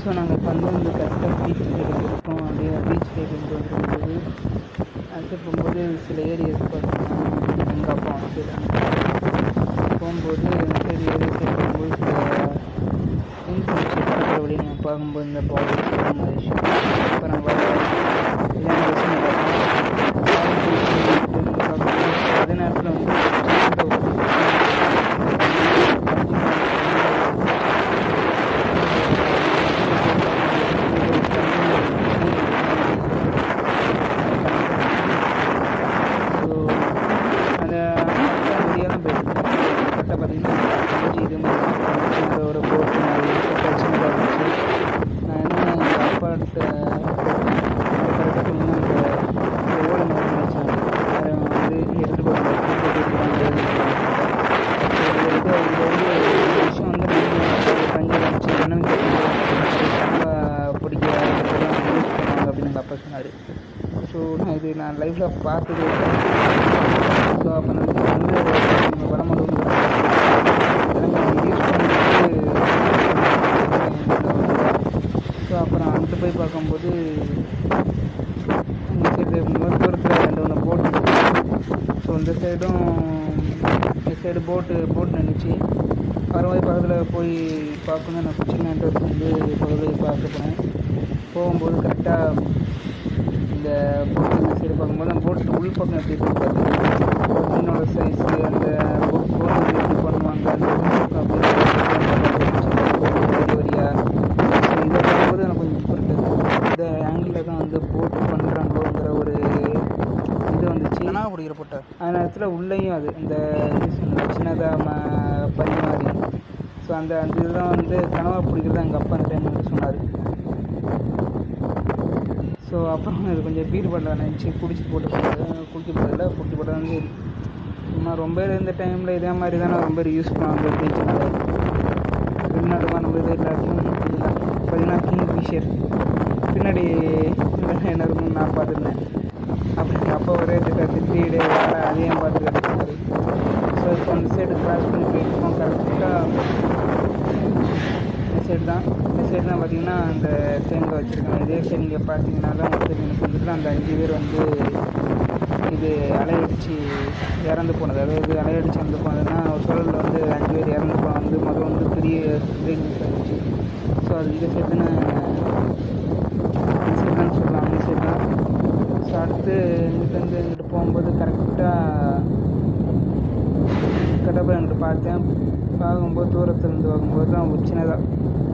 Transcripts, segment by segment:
so நாங்கள் இப்போ வந்து வந்து கரெக்டாக பீச் சைடு இருக்கோம் அப்படியே பீச் சைடு இருந்து வந்துருக்கும்போது அடுத்து போகும்போது சில ஏரியாஸ் பார்த்தீங்கன்னா எங்கள் அப்பா சைடு போகும்போது சரி ஏரியா சைடு போகும்போது சில இன்ஃபர்மேஷன் பார்க்குற வழி நான் பார்க்கும்போது இந்த பாடி விஷயம் அப்புறம் வர அதே நேரத்தில் வந்து ஸோ அந்த வழியாக தான் போயிருக்கு கரெக்டாக பார்த்தீங்கன்னா கொஞ்சம் இது மாதிரி அது ஒரு போட்டு மாதிரி பிரச்சனை இருந்துச்சு நான் என்ன எங்கள் அப்பாட்ட கரெக்டாக சொன்னீங்கன்னா அந்த ஓலை மாதிரி நினச்சேன் அதை வந்து எடுத்துகிட்டு போகிறாங்க இது இது வந்து ஒரு விஷயம் வந்து பஞ்சம் வச்சு என்னன்னு கேட்டீங்கன்னா பிடிக்க யூஸ் பண்ணுவாங்க அப்படின்னு எங்கள் அப்பா சொன்னார் ஸோ நான் இது நான் லைஃப்பில் பார்த்தது ஸோ அப்போ நான் இது வந்து வடமடு யூஸ் பண்ணிட்டு ஸோ அப்புறம் அங்கே போய் பார்க்கும்போது இந்த சைடு முதல் தூரத்தில் ரெண்டு ஒன்று போட்டு ஸோ இந்த சைடும் இந்த சைடு போட்டு போட் நின்றுச்சு பரவாய் பக்கத்தில் போய் பார்க்கணும் எனக்கு சின்ன இன்ட்ரெஸ்ட் வந்து பக்கத்தில் பார்க்க போனேன் போகும்போது கரெக்டாக இந்த போட்டு இந்த சைடு பார்க்கும்போது அந்த போட்டு உள் பக்கம் எப்படி இருக்கு பார்த்தீங்கன்னா மீனோட சைஸு அந்த போட் போட்டு எப்படி பண்ணுவாங்க அந்த உள் பக்கம் அப்படி பெரிய வரியா ஸோ இதை பார்க்கும்போது எனக்கு கொஞ்சம் டிஃப்ரெண்ட் இந்த ஆங்கிளில் தான் வந்து போட்டு பண்ணுறாங்களோங்கிற ஒரு இது வந்துச்சு கனவா பிடிக்கிற பொட்டை அந்த நேரத்தில் உள்ளேயும் அது இந்த இது சொன்ன சின்னதாக ம பனி மாதிரி ஸோ அந்த அந்த இதெல்லாம் வந்து கனவா பிடிக்கிறது எங்கள் அப்பா அந்த டைம் வந்து சொன்னார் ஸோ அப்புறம் இது கொஞ்சம் பீர் பண்ண நினச்சி குடிச்சு போட்டு போகிறது குடிக்க போகிறதில்ல குடிச்சு போட்டு வந்து சும்மா ரொம்ப பேர் இந்த டைமில் இதே மாதிரி தானே ரொம்ப பேர் யூஸ் பண்ணுவாங்க பீச்சுனால வெளிநாட்டுமா நம்ம இது எல்லாத்தையும் பார்த்தீங்கன்னா கிங் ஃபிஷர் பின்னாடி என்ன இருக்குன்னு நான் பார்த்துருந்தேன் அப்படி எங்கள் அப்பா ஒரே திட்ட திட்டிடு வேலை அதையும் பார்த்து கிடச்சாரு ஸோ இப்போ அந்த சைடு கிராஸ் பண்ணி போயிருக்கோம் கரெக்டாக இந்த சைடு தான் இந்த சைடு தான் பார்த்தீங்கன்னா அந்த தேங்காய் வச்சுருக்காங்க இதே சைடு நீங்கள் பார்த்தீங்கன்னாலும் உங்களுக்கு தெரியும் எனக்கு வந்துட்டு அந்த அஞ்சு பேர் வந்து இது அலையடிச்சு இறந்து போனது அதாவது அலையடிச்சு இறந்து போனதுன்னா ஒரு சுழலில் வந்து அஞ்சு பேர் இறந்து போனது வந்து முதல்ல வந்து பெரிய பிரேக் நியூஸ் இருந்துச்சு ஸோ அது இந்த சைடு தானே இந்த சைடு தான் சொல்லலாம் அந்த சைடு தான் ஸோ அடுத்து இங்கிட்டேருந்து இங்கிட்டு போகும்போது கரெக்டாக கடவுள் என்று பார்த்தேன் பார்க்கும்போது தூரத்தில் இருந்து பார்க்கும்போது தான் ஒரு சின்னதாக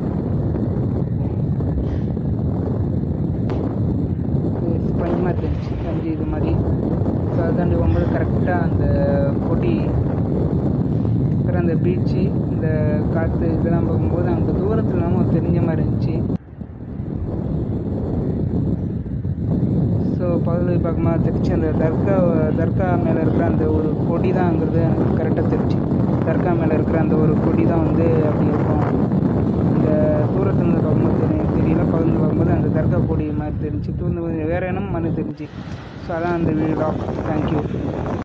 ஸ்பஞ்ச் மாதிரி இருந்துச்சு ஸ்பஞ்சு இது மாதிரி ஸோ அதை தாண்டி போகும்போது கரெக்டாக அந்த கொடி அப்புறம் அந்த பீச்சு இந்த காற்று இதெல்லாம் பார்க்கும்போது அங்கே தூரத்தில் நம்ம தெரிஞ்ச மாதிரி இருந்துச்சு ஸோ பகல் போய் பார்க்கும்போது தெரிச்சு அந்த தர்கா தர்கா மேலே இருக்கிற அந்த ஒரு கொடி தான்ங்கிறது எனக்கு கரெக்டாக தெரிச்சு தர்கா மேலே இருக்கிற அந்த ஒரு கொடி தான் வந்து அப்படி இருக்கும் இந்த தூரத்துல இருந்து பார்க்கும்போது தெரி- தெரியல பகல் பார்க்கும்போது அந்த தர்கா கொடி மாதிரி தெரிஞ்சு தூர்ந்து வேறு என்ன மாதிரி தெரிஞ்சு ஸோ அதான் அந்த வீடு தேங்க்யூ